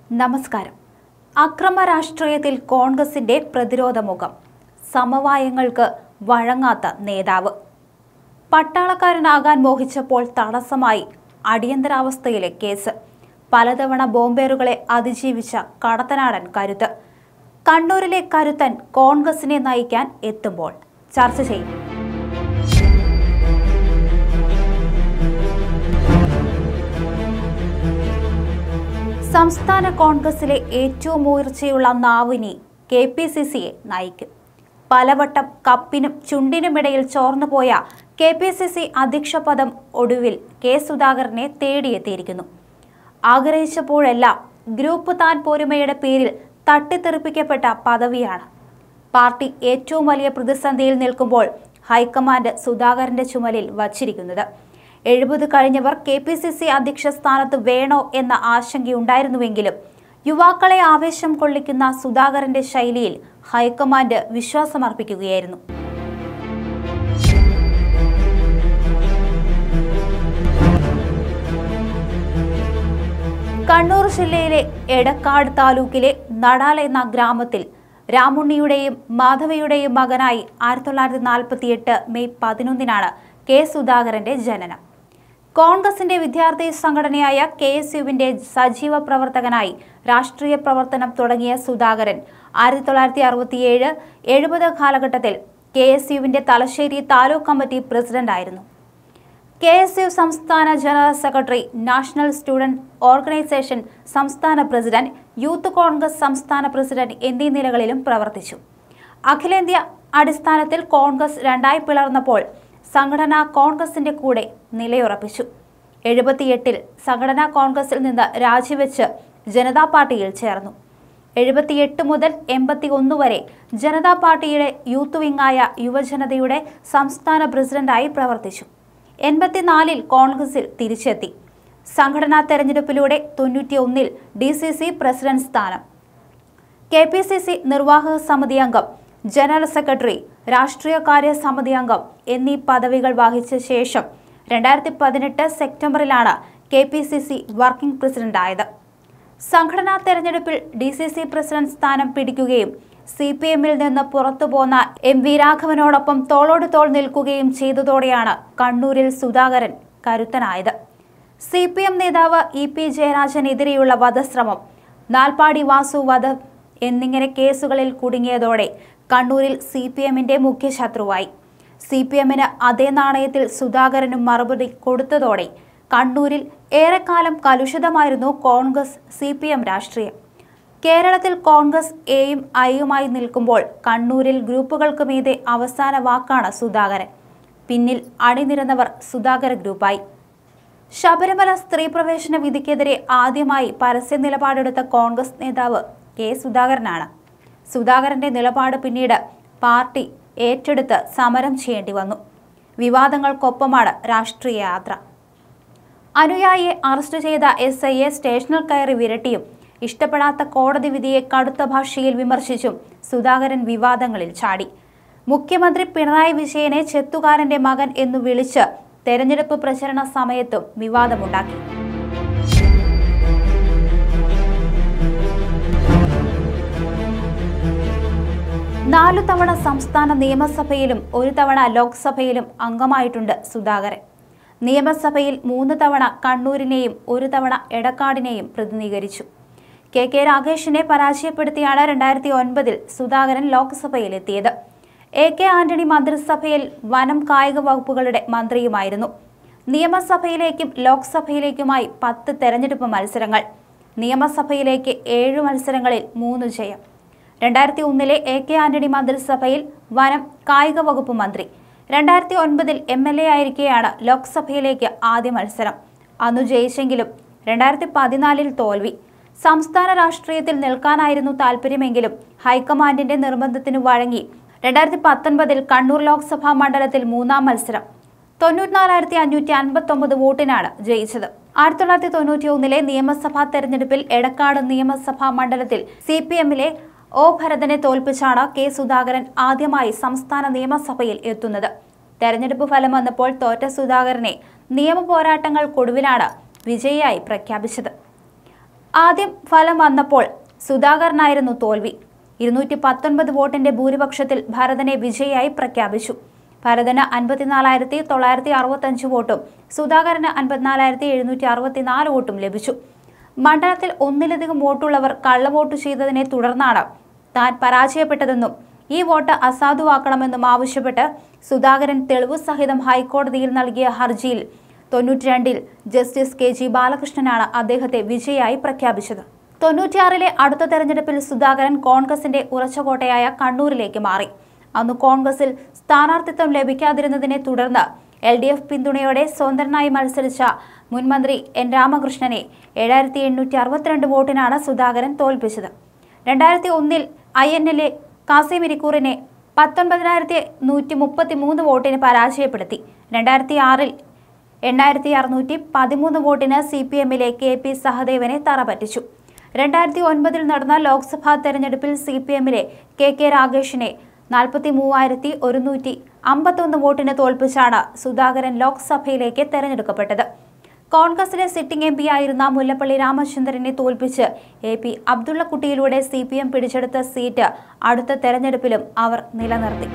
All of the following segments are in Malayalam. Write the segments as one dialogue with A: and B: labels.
A: നമസ്കാരം അക്രമ രാഷ്ട്രീയത്തിൽ കോൺഗ്രസിന്റെ പ്രതിരോധ മുഖം സമവായങ്ങൾക്ക് വഴങ്ങാത്ത നേതാവ് പട്ടാളക്കാരനാകാൻ മോഹിച്ചപ്പോൾ തടസ്സമായി അടിയന്തരാവസ്ഥയിലെ കേസ് പലതവണ ബോംബേറുകളെ അതിജീവിച്ച കടത്തനാടൻ കരുത്ത് കണ്ണൂരിലെ കരുത്തൻ കോൺഗ്രസിനെ നയിക്കാൻ എത്തുമ്പോൾ ചർച്ച ചെയ്യും സംസ്ഥാന കോൺഗ്രസിലെ ഏറ്റവും ഉയർച്ചയുള്ള നാവിനി കെ പി സി സിയെ നയിക്കും പലവട്ടം കപ്പിനും ചുണ്ടിനുമിടയിൽ ചോർന്നുപോയ കെ പി സി സി അധ്യക്ഷ പദം ഒടുവിൽ കെ സുധാകരനെ തേടിയെത്തിയിരിക്കുന്നു ആഗ്രഹിച്ചപ്പോഴെല്ലാം ഗ്രൂപ്പ് താൻ പോരുമയുടെ പേരിൽ തട്ടിത്തെറിപ്പിക്കപ്പെട്ട പദവിയാണ് പാർട്ടി ഏറ്റവും വലിയ പ്രതിസന്ധിയിൽ നിൽക്കുമ്പോൾ ഹൈക്കമാൻഡ് സുധാകരന്റെ ചുമലിൽ വച്ചിരിക്കുന്നത് എഴുപത് കഴിഞ്ഞവർ കെ പി സി സി അധ്യക്ഷ സ്ഥാനത്ത് വേണോ എന്ന ആശങ്കയുണ്ടായിരുന്നുവെങ്കിലും യുവാക്കളെ ആവേശം കൊള്ളിക്കുന്ന സുധാകരന്റെ ശൈലിയിൽ ഹൈക്കമാൻഡ് വിശ്വാസമർപ്പിക്കുകയായിരുന്നു കണ്ണൂർ ജില്ലയിലെ എടക്കാട് താലൂക്കിലെ നടാൽ എന്ന ഗ്രാമത്തിൽ രാമുണ്ണിയുടെയും മാധവയുടെയും മകനായി ആയിരത്തി തൊള്ളായിരത്തി നാൽപ്പത്തി എട്ട് മെയ് പതിനൊന്നിനാണ് കെ സുധാകരന്റെ ജനനം കോൺഗ്രസിന്റെ വിദ്യാർത്ഥി സംഘടനയായ കെ എസ് യുവിന്റെ സജീവ പ്രവർത്തകനായി രാഷ്ട്രീയ പ്രവർത്തനം തുടങ്ങിയ സുധാകരൻ ആയിരത്തി തൊള്ളായിരത്തി അറുപത്തിയേഴ് എഴുപത് കാലഘട്ടത്തിൽ കെ എസ് യുവിന്റെ തലശ്ശേരി താലൂക്ക് കമ്മിറ്റി പ്രസിഡന്റായിരുന്നു കെ എസ് യു സംസ്ഥാന general secretary national student organisation സംസ്ഥാന പ്രസിഡന്റ് യൂത്ത് കോൺഗ്രസ് സംസ്ഥാന പ്രസിഡന്റ് എന്നീ നിലകളിലും പ്രവർത്തിച്ചു അഖിലേന്ത്യാ അടിസ്ഥാനത്തിൽ കോൺഗ്രസ് രണ്ടായി പിളർന്നപ്പോൾ സംഘടന കോൺഗ്രസിന്റെ കൂടെ നിലയുറപ്പിച്ചു എഴുപത്തിയെട്ടിൽ സംഘടനാ കോൺഗ്രസിൽ നിന്ന് രാജിവെച്ച് ജനതാ പാർട്ടിയിൽ ചേർന്നു എഴുപത്തിയെട്ട് മുതൽ എൺപത്തി ഒന്ന് വരെ ജനതാ പാർട്ടിയുടെ യൂത്ത് വിങ്ങായ യുവജനതയുടെ സംസ്ഥാന പ്രസിഡന്റായി പ്രവർത്തിച്ചു എൺപത്തിനാലിൽ കോൺഗ്രസിൽ തിരിച്ചെത്തി സംഘടനാ തെരഞ്ഞെടുപ്പിലൂടെ തൊണ്ണൂറ്റി ഒന്നിൽ ഡി സി സി പ്രസിഡന്റ് സ്ഥാനം കെ പി സി സി നിർവാഹക സമിതി അംഗം ജനറൽ സെക്രട്ടറി രാഷ്ട്രീയകാര്യ സമിതി അംഗം എന്നീ പദവികൾ വഹിച്ച ശേഷം രണ്ടായിരത്തി പതിനെട്ട് സെപ്റ്റംബറിലാണ് K P C C working പ്രസിഡന്റായത് സംഘടനാ തെരഞ്ഞെടുപ്പിൽ ഡി സി സി പ്രസിഡന്റ് സ്ഥാനം പിടിക്കുകയും സി പി എമ്മിൽ നിന്ന് പുറത്തുപോന്ന എം വി രാഘവനോടൊപ്പം തോളോട് തോൾ നിൽക്കുകയും ചെയ്തതോടെയാണ് കണ്ണൂരിൽ സുധാകരൻ കരുത്തനായത് സി പി എം നേതാവ് ഇ പി ജയരാജനെതിരെയുള്ള വധശ്രമം നാൽപ്പാടി വാസു വധം എന്നിങ്ങനെ കേസുകളിൽ കുടുങ്ങിയതോടെ കണ്ണൂരിൽ സി പി എമ്മിന്റെ മുഖ്യ ശത്രുവായി സി പി എമ്മിന് അതേ നാണയത്തിൽ സുധാകരനും മറുപടി കൊടുത്തതോടെ കണ്ണൂരിൽ ഏറെക്കാലം കലുഷിതമായിരുന്നു കോൺഗ്രസ് സി പി എം രാഷ്ട്രീയം കേരളത്തിൽ കോൺഗ്രസ് എയും ഐയുമായി നിൽക്കുമ്പോൾ കണ്ണൂരിൽ ഗ്രൂപ്പുകൾക്ക് മീതെ അവസാന വാക്കാണ് സുധാകരൻ പിന്നിൽ അണിനിരന്നവർ സുധാകര ഗ്രൂപ്പായി ശബരിമല സ്ത്രീ പ്രവേശന വിധിക്കെതിരെ ആദ്യമായി പരസ്യ നിലപാടെടുത്ത കോൺഗ്രസ് നേതാവ് കെ സുധാകരനാണ് സുധാകരന്റെ നിലപാട് പിന്നീട് പാർട്ടി ഏറ്റെടുത്ത് സമരം ചെയ്യേണ്ടി വന്നു വിവാദങ്ങൾക്കൊപ്പമാണ് രാഷ്ട്രീയ യാത്ര അനുയായിയെ അറസ്റ്റ് ചെയ്ത എസ് ഐയെ സ്റ്റേഷനിൽ കയറി വിരട്ടിയും ഇഷ്ടപ്പെടാത്ത കോടതി വിധിയെ കടുത്ത ഭാഷയിൽ വിമർശിച്ചും സുധാകരൻ വിവാദങ്ങളിൽ ചാടി മുഖ്യമന്ത്രി പിണറായി വിജയനെ ചെത്തുകാരന്റെ മകൻ എന്നു വിളിച്ച് തെരഞ്ഞെടുപ്പ് പ്രചരണ സമയത്തും വിവാദമുണ്ടാക്കി നാലു തവണ സംസ്ഥാന നിയമസഭയിലും ഒരു തവണ ലോക്സഭയിലും അംഗമായിട്ടുണ്ട് സുധാകരൻ നിയമസഭയിൽ മൂന്ന് തവണ കണ്ണൂരിനെയും ഒരു തവണ എടക്കാടിനെയും പ്രതിനിധീകരിച്ചു കെ കെ രാഗേഷിനെ പരാജയപ്പെടുത്തിയാണ് രണ്ടായിരത്തി ഒൻപതിൽ സുധാകരൻ ലോക്സഭയിലെത്തിയത് എ കെ ആന്റണി മന്ത്രിസഭയിൽ വനം കായിക വകുപ്പുകളുടെ മന്ത്രിയുമായിരുന്നു നിയമസഭയിലേക്കും ലോക്സഭയിലേക്കുമായി പത്ത് തെരഞ്ഞെടുപ്പ് മത്സരങ്ങൾ നിയമസഭയിലേക്ക് ഏഴ് മത്സരങ്ങളിൽ മൂന്ന് ജയം രണ്ടായിരത്തി ഒന്നിലെ എ കെ ആന്റണി മന്ത്രിസഭയിൽ വനം കായിക വകുപ്പ് മന്ത്രി രണ്ടായിരത്തി ഒൻപതിൽ എം എൽ എ ആയിരിക്കെയാണ് ലോക്സഭയിലേക്ക് ആദ്യ മത്സരം അന്നു ജയിച്ചെങ്കിലും രണ്ടായിരത്തി പതിനാലിൽ തോൽവി സംസ്ഥാന രാഷ്ട്രീയത്തിൽ നിൽക്കാനായിരുന്നു താല്പര്യമെങ്കിലും ഹൈക്കമാൻഡിന്റെ നിർബന്ധത്തിന് വഴങ്ങി രണ്ടായിരത്തി പത്തൊൻപതിൽ കണ്ണൂർ ലോക്സഭാ മണ്ഡലത്തിൽ മൂന്നാം മത്സരം തൊണ്ണൂറ്റിനാലായിരത്തി അഞ്ഞൂറ്റി അൻപത്തി ഒമ്പത് വോട്ടിനാണ് ജയിച്ചത് ആയിരത്തി തൊള്ളായിരത്തി തൊണ്ണൂറ്റി ഒന്നിലെ നിയമസഭാ തെരഞ്ഞെടുപ്പിൽ എടക്കാട് നിയമസഭാ മണ്ഡലത്തിൽ സി പി എമ്മിലെ ഒ ഭരതനെ തോൽപ്പിച്ചാണ് കെ സുധാകരൻ ആദ്യമായി സംസ്ഥാന നിയമസഭയിൽ എത്തുന്നത് തെരഞ്ഞെടുപ്പ് ഫലം വന്നപ്പോൾ തോറ്റ സുധാകരനെ നിയമ പോരാട്ടങ്ങൾക്കൊടുവിലാണ് വിജയിയായി പ്രഖ്യാപിച്ചത് ആദ്യം ഫലം വന്നപ്പോൾ സുധാകരനായിരുന്നു തോൽവി ഇരുന്നൂറ്റി പത്തൊൻപത് വോട്ടിന്റെ ഭൂരിപക്ഷത്തിൽ ഭരതനെ വിജയിയായി പ്രഖ്യാപിച്ചു ഭരതന് അൻപത്തിനാലായിരത്തി തൊള്ളായിരത്തി അറുപത്തഞ്ച് വോട്ടും സുധാകരന് അൻപത്തിനാലായിരത്തി എഴുന്നൂറ്റി അറുപത്തിനാല് വോട്ടും ലഭിച്ചു മണ്ഡലത്തിൽ ഒന്നിലധികം വോട്ടുള്ളവർ കള്ളവോട്ട് ചെയ്തതിനെ തുടർന്നാണ് താൻ പരാജയപ്പെട്ടതെന്നും ഈ വോട്ട് അസാധുവാക്കണമെന്നും ആവശ്യപ്പെട്ട് സുധാകരൻ തെളിവ് സഹിതം ഹൈക്കോടതിയിൽ നൽകിയ ഹർജിയിൽ തൊണ്ണൂറ്റിരണ്ടിൽ ജസ്റ്റിസ് കെ ജി ബാലകൃഷ്ണനാണ് അദ്ദേഹത്തെ വിജയിയായി പ്രഖ്യാപിച്ചത് തൊണ്ണൂറ്റിയാറിലെ അടുത്ത തെരഞ്ഞെടുപ്പിൽ സുധാകരൻ കോൺഗ്രസിന്റെ ഉറച്ചകോട്ടയായ കണ്ണൂരിലേക്ക് മാറി അന്ന് കോൺഗ്രസിൽ സ്ഥാനാർത്ഥിത്വം ലഭിക്കാതിരുന്നതിനെ തുടർന്ന് എൽ ഡി എഫ് പിന്തുണയോടെ സ്വതന്ത്രനായി മത്സരിച്ച മുൻമന്ത്രി എൻ രാമകൃഷ്ണനെ ഏഴായിരത്തി എണ്ണൂറ്റി അറുപത്തിരണ്ട് വോട്ടിനാണ് സുധാകരൻ തോൽപ്പിച്ചത് രണ്ടായിരത്തി ഒന്നിൽ ഐ എൻ എല്ലെ കാസിം ഇരിക്കൂറിനെ പത്തൊൻപതിനായിരത്തി നൂറ്റി മുപ്പത്തി മൂന്ന് വോട്ടിന് പരാജയപ്പെടുത്തി രണ്ടായിരത്തി ആറിൽ എണ്ണായിരത്തി അറുന്നൂറ്റി പതിമൂന്ന് വോട്ടിന് സി പി എമ്മിലെ കെ പി സഹദേവനെ തറപറ്റിച്ചു രണ്ടായിരത്തി ഒൻപതിൽ നടന്ന ലോക്സഭാ തെരഞ്ഞെടുപ്പിൽ സി പി എമ്മിലെ കെ കെ രാഗേഷിനെ നാൽപ്പത്തി മൂവായിരത്തി ഒരുന്നൂറ്റി അമ്പത്തൊന്ന് വോട്ടിന് തോൽപ്പിച്ചാണ് സുധാകരൻ ലോക്സഭയിലേക്ക് തെരഞ്ഞെടുക്കപ്പെട്ടത് കോൺഗ്രസിലെ സിറ്റിംഗ് എം പി ആയിരുന്ന മുല്ലപ്പള്ളി രാമചന്ദ്രനെ തോൽപ്പിച്ച് എ പി അബ്ദുള്ളക്കുട്ടിയിലൂടെ സി പി എം പിടിച്ചെടുത്ത സീറ്റ് അടുത്ത തെരഞ്ഞെടുപ്പിലും അവർ നിലനിർത്തി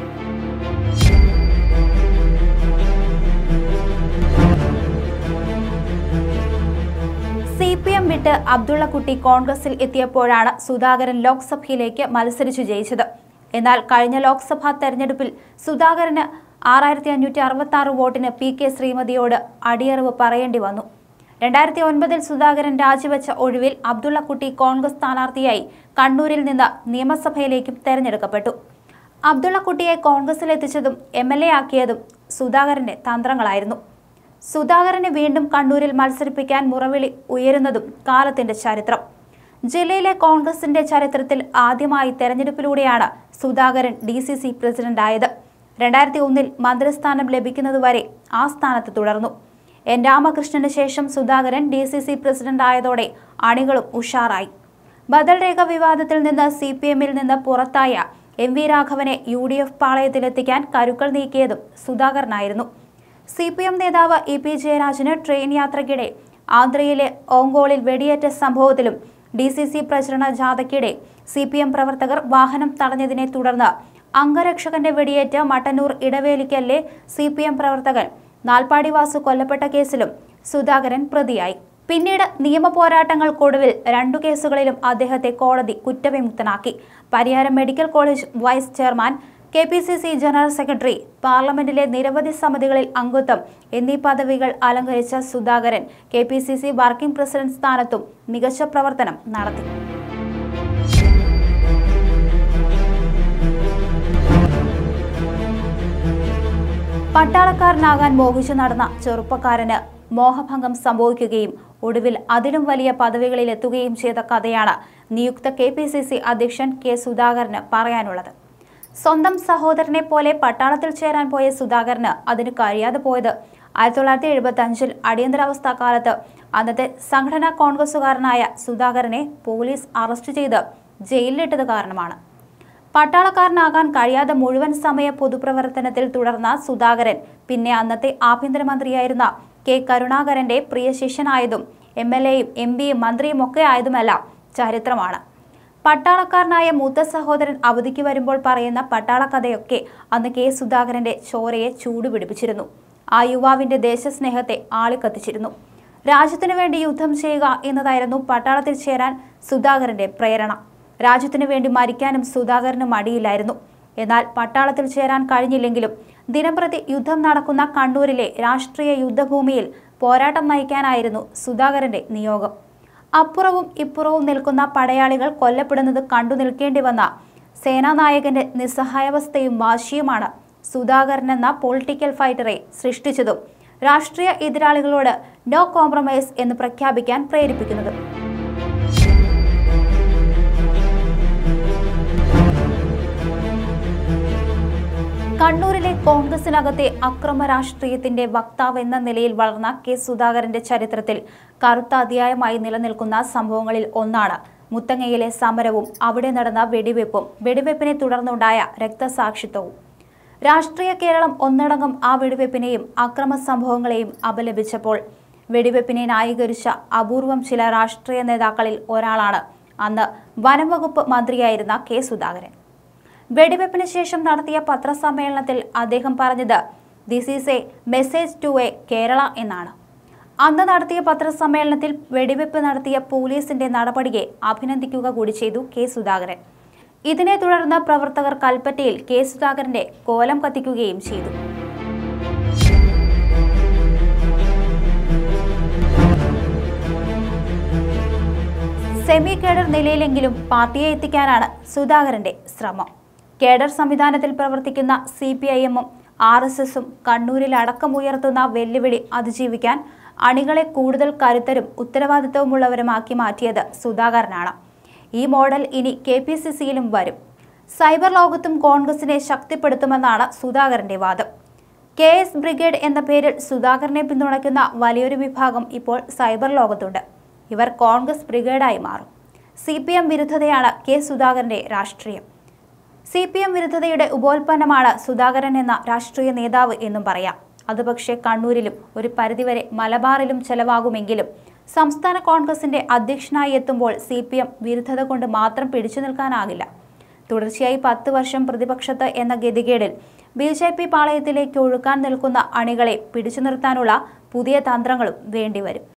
A: സി പി എം വിട്ട് അബ്ദുള്ളക്കുട്ടി കോൺഗ്രസിൽ എത്തിയപ്പോഴാണ് സുധാകരൻ ലോക്സഭയിലേക്ക് മത്സരിച്ചു ജയിച്ചത് എന്നാൽ കഴിഞ്ഞ ലോക്സഭാ തെരഞ്ഞെടുപ്പിൽ സുധാകരന് ആറായിരത്തി അഞ്ഞൂറ്റി അറുപത്തി ആറ് വോട്ടിന് പി കെ ശ്രീമതിയോട് അടിയറവ് പറയേണ്ടി വന്നു രണ്ടായിരത്തി ഒൻപതിൽ സുധാകരൻ രാജിവെച്ച ഒഴിവിൽ അബ്ദുള്ളക്കുട്ടി കോൺഗ്രസ് സ്ഥാനാർത്ഥിയായി കണ്ണൂരിൽ നിന്ന് നിയമസഭയിലേക്കും തെരഞ്ഞെടുക്കപ്പെട്ടു അബ്ദുള്ളക്കുട്ടിയെ കോൺഗ്രസിലെത്തിച്ചതും എം എൽ എ ആക്കിയതും സുധാകരന്റെ തന്ത്രങ്ങളായിരുന്നു സുധാകരനെ വീണ്ടും കണ്ണൂരിൽ മത്സരിപ്പിക്കാൻ മുറവിളി ഉയരുന്നതും കാലത്തിന്റെ ചരിത്രം ജില്ലയിലെ കോൺഗ്രസിന്റെ ചരിത്രത്തിൽ ആദ്യമായി തെരഞ്ഞെടുപ്പിലൂടെയാണ് സുധാകരൻ ഡി സി സി പ്രസിഡന്റായത് രണ്ടായിരത്തി ഒന്നിൽ മന്ത്രിസ്ഥാനം ലഭിക്കുന്നതുവരെ ആ സ്ഥാനത്ത് തുടർന്നു എൻ രാമകൃഷ്ണന് ശേഷം സുധാകരൻ ഡി സി സി പ്രസിഡന്റായതോടെ അണികളും ഉഷാറായി ബദൽ രേഖ വിവാദത്തിൽ നിന്ന് സി പി എമ്മിൽ നിന്ന് പുറത്തായ എം വി രാഘവനെ യു ഡി എഫ് പാളയത്തിലെത്തിക്കാൻ കരുക്കൾ നീക്കിയതും സുധാകരനായിരുന്നു സി പി എം നേതാവ് ഇ പി ജയരാജന് ട്രെയിൻ യാത്രയ്ക്കിടെ ആന്ധ്രയിലെ ഓങ്കോളിൽ വെടിയേറ്റ സംഭവത്തിലും ഡി സി സി പ്രചരണ ജാഥയ്ക്കിടെ സി പി എം പ്രവർത്തകർ വാഹനം തടഞ്ഞതിനെ തുടർന്ന് അംഗരക്ഷകന്റെ വെടിയേറ്റ് മട്ടന്നൂർ ഇടവേലിക്കലിലെ സി പി എം പ്രവർത്തകൻ നാൽപ്പാടി വാസു കൊല്ലപ്പെട്ട കേസിലും സുധാകരൻ പ്രതിയായി പിന്നീട് നിയമ പോരാട്ടങ്ങൾക്കൊടുവിൽ രണ്ടു കേസുകളിലും അദ്ദേഹത്തെ കോടതി കുറ്റവിമുക്തനാക്കി Pariyaram medical college vice chairman K P C C general secretary പാർലമെന്റിലെ നിരവധി സമിതികളിൽ അംഗത്വം എന്നീ പദവികൾ അലങ്കരിച്ച Sudhakaran K P C C working president സ്ഥാനത്തും മികച്ച പ്രവർത്തനം നടത്തി പട്ടാളക്കാരനാകാൻ മോഹിച്ചു നടന്ന ചെറുപ്പക്കാരന് മോഹഭംഗം സംഭവിക്കുകയും ഒടുവിൽ അതിലും വലിയ പദവികളിൽ എത്തുകയും ചെയ്ത കഥയാണ് നിയുക്ത കെ പി സി സി അധ്യക്ഷൻ കെ സുധാകരന് പറയാനുള്ളത് സ്വന്തം സഹോദരനെ പോലെ പട്ടാളത്തിൽ ചേരാൻ പോയ സുധാകരന് അതിന് കഴിയാതെ പോയത് ആയിരത്തി തൊള്ളായിരത്തി എഴുപത്തി അഞ്ചിൽ അടിയന്തരാവസ്ഥ കാലത്ത് അന്നത്തെ സംഘടനാ കോൺഗ്രസുകാരനായ സുധാകരനെ പോലീസ് അറസ്റ്റ് ചെയ്ത് ജയിലിലിട്ടത് കാരണമാണ് പട്ടാളക്കാരനാകാൻ കഴിയാതെ മുഴുവൻ സമയ പൊതുപ്രവർത്തനത്തിൽ തുടർന്ന സുധാകരൻ പിന്നെ അന്നത്തെ ആഭ്യന്തരമന്ത്രിയായിരുന്ന കെ കരുണാകരന്റെ പ്രിയ ശിഷ്യനായതും എം എൽ എയും എം പിയും മന്ത്രിയും ഒക്കെ ആയതുമെല്ലാം ചരിത്രമാണ് പട്ടാളക്കാരനായ മൂത്ത സഹോദരൻ അവധിക്ക് വരുമ്പോൾ പറയുന്ന പട്ടാളക്കഥയൊക്കെ അന്ന് കെ സുധാകരന്റെ ചോരയെ ചൂടുപിടിപ്പിച്ചിരുന്നു ആ യുവാവിന്റെ ദേശസ്നേഹത്തെ ആളിക്കത്തിച്ചിരുന്നു രാജ്യത്തിനു വേണ്ടി യുദ്ധം ചെയ്യുക എന്നതായിരുന്നു പട്ടാളത്തിൽ ചേരാൻ സുധാകരന്റെ പ്രേരണ രാജ്യത്തിനു വേണ്ടി മരിക്കാനും സുധാകരന് മടിയില്ലായിരുന്നു എന്നാൽ പട്ടാളത്തിൽ ചേരാൻ കഴിഞ്ഞില്ലെങ്കിലും ദിനംപ്രതി യുദ്ധം നടക്കുന്ന കണ്ണൂരിലെ രാഷ്ട്രീയ യുദ്ധഭൂമിയിൽ പോരാട്ടം നയിക്കാനായിരുന്നു സുധാകരന്റെ നിയോഗം അപ്പുറവും ഇപ്പുറവും നിൽക്കുന്ന പടയാളികൾ കൊല്ലപ്പെടുന്നത് കണ്ടു നിൽക്കേണ്ടി വന്ന സേനാനായകന്റെ നിസ്സഹായാവസ്ഥയും വാശിയുമാണ് സുധാകരൻ എന്ന പൊളിറ്റിക്കൽ ഫൈറ്ററെ സൃഷ്ടിച്ചതും രാഷ്ട്രീയ എതിരാളികളോട് നോ കോംപ്രമൈസ് എന്ന് പ്രഖ്യാപിക്കാൻ പ്രേരിപ്പിക്കുന്നതും കണ്ണൂരിലെ കോൺഗ്രസിനകത്തെ അക്രമ രാഷ്ട്രീയത്തിന്റെ വക്താവ് എന്ന നിലയിൽ വളർന്ന കെ സുധാകരന്റെ ചരിത്രത്തിൽ കറുത്ത അധ്യായമായി നിലനിൽക്കുന്ന സംഭവങ്ങളിൽ ഒന്നാണ് മുത്തങ്ങയിലെ സമരവും അവിടെ നടന്ന വെടിവെപ്പും വെടിവെപ്പിനെ തുടർന്നുണ്ടായ രക്തസാക്ഷിത്വവും രാഷ്ട്രീയ കേരളം ഒന്നടങ്കം ആ വെടിവെപ്പിനെയും അക്രമ സംഭവങ്ങളെയും അപലപിച്ചപ്പോൾ വെടിവെപ്പിനെ ന്യായീകരിച്ച അപൂർവം ചില രാഷ്ട്രീയ നേതാക്കളിൽ ഒരാളാണ് അന്ന് വനംവകുപ്പ് മന്ത്രിയായിരുന്ന കെ സുധാകരൻ വെടിവെപ്പിന് ശേഷം നടത്തിയ പത്രസമ്മേളനത്തിൽ അദ്ദേഹം പറഞ്ഞത് this is a message to a Kerala എന്നാണ് അന്ന് നടത്തിയ പത്രസമ്മേളനത്തിൽ വെടിവെപ്പ് നടത്തിയ പോലീസിന്റെ നടപടിയെ അഭിനന്ദിക്കുക കൂടി ചെയ്തു കെ സുധാകരൻ ഇതിനെ തുടർന്ന് പ്രവർത്തകർ കൽപ്പറ്റയിൽ കെ സുധാകരന്റെ കോലം കത്തിക്കുകയും ചെയ്തു സെമി കേഡർ നിലയിലെങ്കിലും പാർട്ടിയെ എത്തിക്കാനാണ് സുധാകരന്റെ ശ്രമം കേഡർ സംവിധാനത്തിൽ പ്രവർത്തിക്കുന്ന സി പി ഐ എമ്മും ആർ എസ് എസും കണ്ണൂരിൽ അടക്കമുയർത്തുന്ന വെല്ലുവിളി അതിജീവിക്കാൻ അണികളെ കൂടുതൽ കരുത്തരും ഉത്തരവാദിത്വമുള്ളവരുമാക്കി മാറ്റിയത് സുധാകരനാണ് ഈ മോഡൽ ഇനി കെ പി സി സിയിലും വരും സൈബർ ലോകത്തും കോൺഗ്രസിനെ ശക്തിപ്പെടുത്തുമെന്നാണ് സുധാകരന്റെ വാദം കെ എസ് ബ്രിഗേഡ് എന്ന പേരിൽ സുധാകരനെ പിന്തുണയ്ക്കുന്ന വലിയൊരു വിഭാഗം ഇപ്പോൾ സൈബർ ലോകത്തുണ്ട് ഇവർ കോൺഗ്രസ് ബ്രിഗേഡായി മാറും സി പി എം വിരുദ്ധതയാണ് കെ സുധാകരന്റെ രാഷ്ട്രീയം സി പി എം വിരുദ്ധതയുടെ ഉപോൽപ്പന്നമാണ് സുധാകരൻ എന്ന രാഷ്ട്രീയ നേതാവ് എന്നും പറയാം അത് പക്ഷേ കണ്ണൂരിലും ഒരു പരിധിവരെ മലബാറിലും ചെലവാകുമെങ്കിലും സംസ്ഥാന കോൺഗ്രസിന്റെ അധ്യക്ഷനായി എത്തുമ്പോൾ സി പി എം വിരുദ്ധത കൊണ്ട് മാത്രം പിടിച്ചു നിൽക്കാനാകില്ല തുടർച്ചയായി പത്ത് വർഷം പ്രതിപക്ഷത്ത് എന്ന ഗതികേടിൽ ബി ജെ പി പാളയത്തിലേക്ക് ഒഴുക്കാൻ നിൽക്കുന്ന അണികളെ പിടിച്ചു നിർത്താനുള്ള പുതിയ തന്ത്രങ്ങളും വേണ്ടിവരും